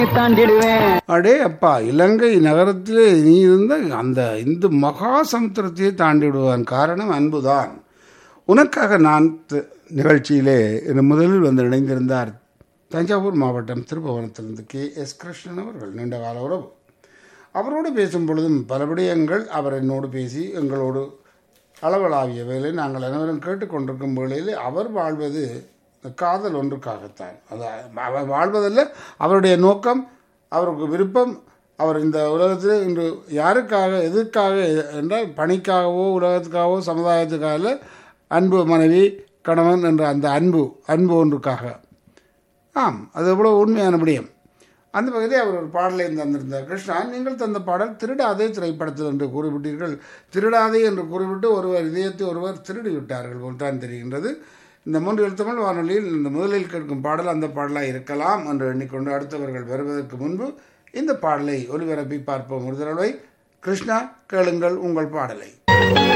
தாண்டிடுவேன் அடே அப்பா இலங்கை நகரத்திலே நீ இருந்த அந்த இந்து மகா சமுத்திரத்தையே தாண்டி விடுவான் காரணம் அன்புதான் உனக்காக நான் த- நிகழ்ச்சியிலே இன்று முதலில் வந்து இணைந்திருந்தார் தஞ்சாவூர் மாவட்டம் திருபுவனத்திலிருந்து கே எஸ் கிருஷ்ணன் அவர்கள் நீண்ட கால உறவு அவரோடு பேசும் பொழுதும் பல விடயங்கள் அவர் என்னோடு பேசி எங்களோடு அளவலாவிய வேலை நாங்கள் அனைவரும் கேட்டுக்கொண்டிருக்கும் வேளையில் அவர் வாழ்வது காதல் ஒன்றுக்காகத்தான் அது அவர் வாழ்வதல்ல அவருடைய நோக்கம் அவருக்கு விருப்பம் அவர் இந்த உலகத்தில் இன்று யாருக்காக எதற்காக என்றால் பணிக்காகவோ உலகத்துக்காகவோ சமுதாயத்துக்காக இல்ல, அன்பு மனைவி கணவன் என்ற அந்த அன்பு அன்பு ஒன்றுக்காக ஆம் அது எவ்வளோ உண்மையான விடயம் அந்த வகையிலே அவர் ஒரு பாடலை தந்திருந்தார் கிருஷ்ணா நீங்கள் தந்த பாடல் திருடாதே திரைப்படத்தில் என்று கூறிவிட்டீர்கள் திருடாதே என்று கூறிவிட்டு ஒருவர் இதயத்தை ஒருவர் திருடி விட்டார்கள் போல்தான் தெரிகின்றது இந்த மூன்று தமிழ் வானொலியில் இந்த முதலில் கேட்கும் பாடல் அந்த பாடலாக இருக்கலாம் என்று எண்ணிக்கொண்டு அடுத்தவர்கள் வருவதற்கு முன்பு இந்த பாடலை ஒலிபரப்பி பார்ப்போம் ஒரு தடவை கிருஷ்ணா கேளுங்கள் உங்கள் பாடலை